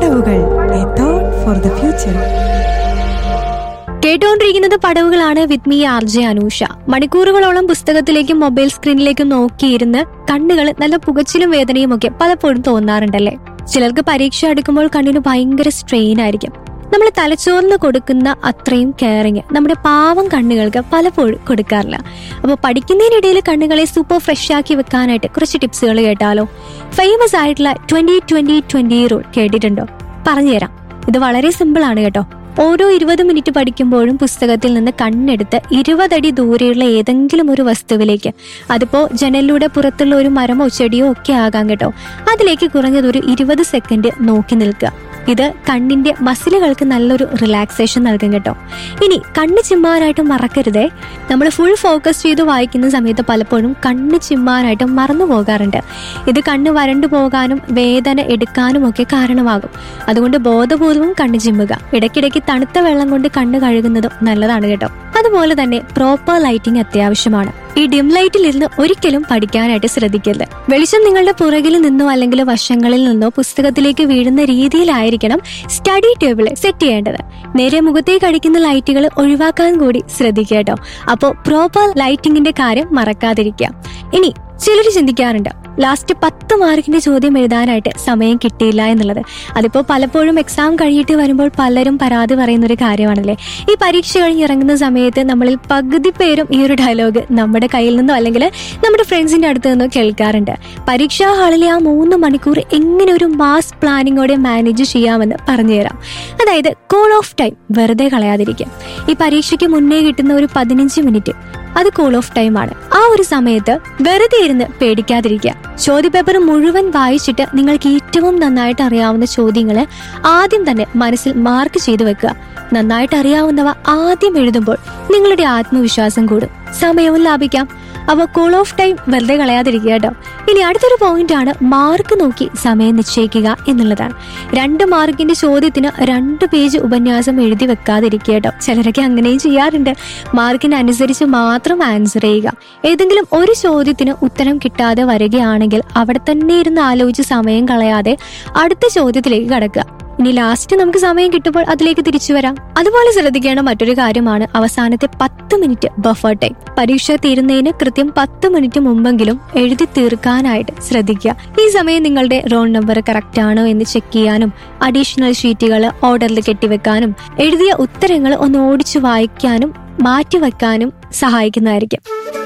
പടവുകൾ a thought for the future കേട്ടുകൊണ്ടിരിക്കുന്നത് പടവുകളാണ് with me R J Anusha മണിക്കൂറുകളോളം പുസ്തകത്തിലേക്കും മൊബൈൽ സ്ക്രീനിലേക്കും നോക്കിയിരുന്ന് കണ്ണുകൾ നല്ല പുകച്ചിലും വേദനയും ഒക്കെ പലപ്പോഴും തോന്നാറുണ്ടല്ലേ ചിലർക്ക് പരീക്ഷ അടുക്കുമ്പോൾ കണ്ണിന് ഭയങ്കര സ്ട്രെയിൻ ആയിരിക്കും നമ്മൾ തലച്ചോറിന് കൊടുക്കുന്ന അത്രയും കെയറിങ് നമ്മുടെ പാവം കണ്ണുകൾക്ക് പലപ്പോഴും കൊടുക്കാറില്ല അപ്പോൾ പഠിക്കുന്നതിനിടയിൽ കണ്ണുകളെ സൂപ്പർ ഫ്രഷ് ആക്കി വെക്കാനായിട്ട് കുറച്ച് ടിപ്സുകൾ കേട്ടാലോ ഫേമസ് ആയിട്ടുള്ള ട്വന്റി ട്വന്റി ട്വന്റി റൂൾ കേട്ടിട്ടുണ്ടോ പറഞ്ഞുതരാം ഇത് വളരെ സിമ്പിൾ ആണ് കേട്ടോ ഓരോ ഇരുപത് മിനിറ്റ് പഠിക്കുമ്പോഴും പുസ്തകത്തിൽ നിന്ന് കണ്ണെടുത്ത് ഇരുപതടി ദൂരെയുള്ള ഏതെങ്കിലും ഒരു വസ്തുവിലേക്ക് അതിപ്പോ ജനലിലൂടെ പുറത്തുള്ള ഒരു മരമോ ചെടിയോ ഒക്കെ ആകാം കേട്ടോ അതിലേക്ക് കുറഞ്ഞത് ഒരു ഇരുപത് സെക്കൻഡ് നോക്കി നിൽക്കുക ഇത് കണ്ണിന്റെ മസിലുകൾക്ക് നല്ലൊരു റിലാക്സേഷൻ നൽകും കേട്ടോ ഇനി കണ്ണ് ചിമ്മാനായിട്ട് മറക്കരുതേ നമ്മൾ ഫുൾ ഫോക്കസ് ചെയ്ത് വായിക്കുന്ന സമയത്ത് പലപ്പോഴും കണ്ണ് ചിമ്മാനായിട്ട് മറന്നു പോകാറുണ്ട് ഇത് കണ്ണ് വരണ്ടു പോകാനും വേദന എടുക്കാനും ഒക്കെ കാരണമാകും അതുകൊണ്ട് ബോധപൂർവം കണ്ണ് ചിമ്മുക ഇടയ്ക്കിടയ്ക്ക് തണുത്ത വെള്ളം കൊണ്ട് കണ്ണ് കഴുകുന്നതും നല്ലതാണ് കേട്ടോ അതുപോലെ തന്നെ പ്രോപ്പർ ലൈറ്റിംഗ് അത്യാവശ്യമാണ് ഈ ഡിം ലൈറ്റിൽ ഇരുന്ന് ഒരിക്കലും പഠിക്കാനായിട്ട് ശ്രദ്ധിക്കരുത് വെളിച്ചം നിങ്ങളുടെ പുറകിൽ നിന്നോ അല്ലെങ്കിൽ വശങ്ങളിൽ നിന്നോ പുസ്തകത്തിലേക്ക് വീഴുന്ന രീതിയിലായിരിക്കണം സ്റ്റഡി ടേബിൾ സെറ്റ് ചെയ്യേണ്ടത് നേരെ മുഖത്തേക്ക് അടിക്കുന്ന ലൈറ്റുകൾ ഒഴിവാക്കാൻ കൂടി ശ്രദ്ധിക്കുക കേട്ടോ അപ്പോൾ പ്രോപ്പർ ലൈറ്റിംഗിന്റെ കാര്യം മറക്കാതിരിക്കുക ഇനി ചിലർ ചിന്തിക്കാറുണ്ട് ലാസ്റ്റ് പത്ത് മാർക്കിന്റെ ചോദ്യം എഴുതാനായിട്ട് സമയം കിട്ടിയില്ല എന്നുള്ളത് അതിപ്പോ പലപ്പോഴും എക്സാം കഴിഞ്ഞിട്ട് വരുമ്പോൾ പലരും പരാതി പറയുന്ന ഒരു കാര്യമാണല്ലേ ഈ പരീക്ഷ കഴിഞ്ഞ് ഇറങ്ങുന്ന സമയത്ത് നമ്മളിൽ പകുതി പേരും ഈ ഒരു ഡയലോഗ് നമ്മുടെ കയ്യിൽ നിന്നോ അല്ലെങ്കിൽ നമ്മുടെ ഫ്രണ്ട്സിന്റെ അടുത്ത് നിന്നോ കേൾക്കാറുണ്ട് പരീക്ഷാ ഹാളിലെ ആ മൂന്ന് മണിക്കൂർ എങ്ങനെ ഒരു മാസ് പ്ലാനിങ്ങോടെ മാനേജ് ചെയ്യാമെന്ന് പറഞ്ഞുതരാം അതായത് കോൾ ഓഫ് ടൈം വെറുതെ കളയാതിരിക്കുക ഈ പരീക്ഷയ്ക്ക് മുന്നേ കിട്ടുന്ന ഒരു പതിനഞ്ച് മിനിറ്റ് അത് കോൾ ഓഫ് ടൈം ആണ് ആ ഒരു സമയത്ത് വെറുതെ ഇരുന്ന് പേടിക്കാതിരിക്കുക ചോദ്യപേപ്പർ മുഴുവൻ വായിച്ചിട്ട് നിങ്ങൾക്ക് ഏറ്റവും നന്നായിട്ട് അറിയാവുന്ന ചോദ്യങ്ങൾ ആദ്യം തന്നെ മനസ്സിൽ മാർക്ക് ചെയ്തു വെക്കുക നന്നായിട്ട് അറിയാവുന്നവ ആദ്യം എഴുതുമ്പോൾ നിങ്ങളുടെ ആത്മവിശ്വാസം കൂടും സമയവും ലാഭിക്കാം അവ കോൾ ഓഫ് ടൈം വെറുതെ കളയാതിരിക്കുക കേട്ടോ ഇനി അടുത്തൊരു പോയിന്റ് ആണ് മാർക്ക് നോക്കി സമയം നിശ്ചയിക്കുക എന്നുള്ളതാണ് രണ്ട് മാർക്കിന്റെ ചോദ്യത്തിന് രണ്ട് പേജ് ഉപന്യാസം എഴുതി വെക്കാതിരിക്കുക കേട്ടോ ചിലരൊക്കെ അങ്ങനെയും ചെയ്യാറുണ്ട് മാർക്കിനനുസരിച്ച് മാത്രം ആൻസർ ചെയ്യുക ഏതെങ്കിലും ഒരു ചോദ്യത്തിന് ഉത്തരം കിട്ടാതെ വരികയാണെങ്കിൽ അവിടെ തന്നെ ഇരുന്ന് ആലോചിച്ച് സമയം കളയാതെ അടുത്ത ചോദ്യത്തിലേക്ക് കടക്കുക ഇനി ലാസ്റ്റ് നമുക്ക് സമയം കിട്ടുമ്പോൾ അതിലേക്ക് തിരിച്ചു വരാം അതുപോലെ ശ്രദ്ധിക്കേണ്ട മറ്റൊരു കാര്യമാണ് അവസാനത്തെ പത്ത് മിനിറ്റ് ബഫർ ടൈം പരീക്ഷ തീരുന്നതിന് കൃത്യം പത്ത് മിനിറ്റ് മുമ്പെങ്കിലും എഴുതി തീർക്കാനായിട്ട് ശ്രദ്ധിക്കുക ഈ സമയം നിങ്ങളുടെ റോൾ നമ്പർ കറക്റ്റ് ആണോ എന്ന് ചെക്ക് ചെയ്യാനും അഡീഷണൽ ഷീറ്റുകൾ ഓർഡറിൽ കെട്ടിവെക്കാനും എഴുതിയ ഉത്തരങ്ങൾ ഒന്ന് ഓടിച്ചു വായിക്കാനും മാറ്റിവെക്കാനും സഹായിക്കുന്നതായിരിക്കും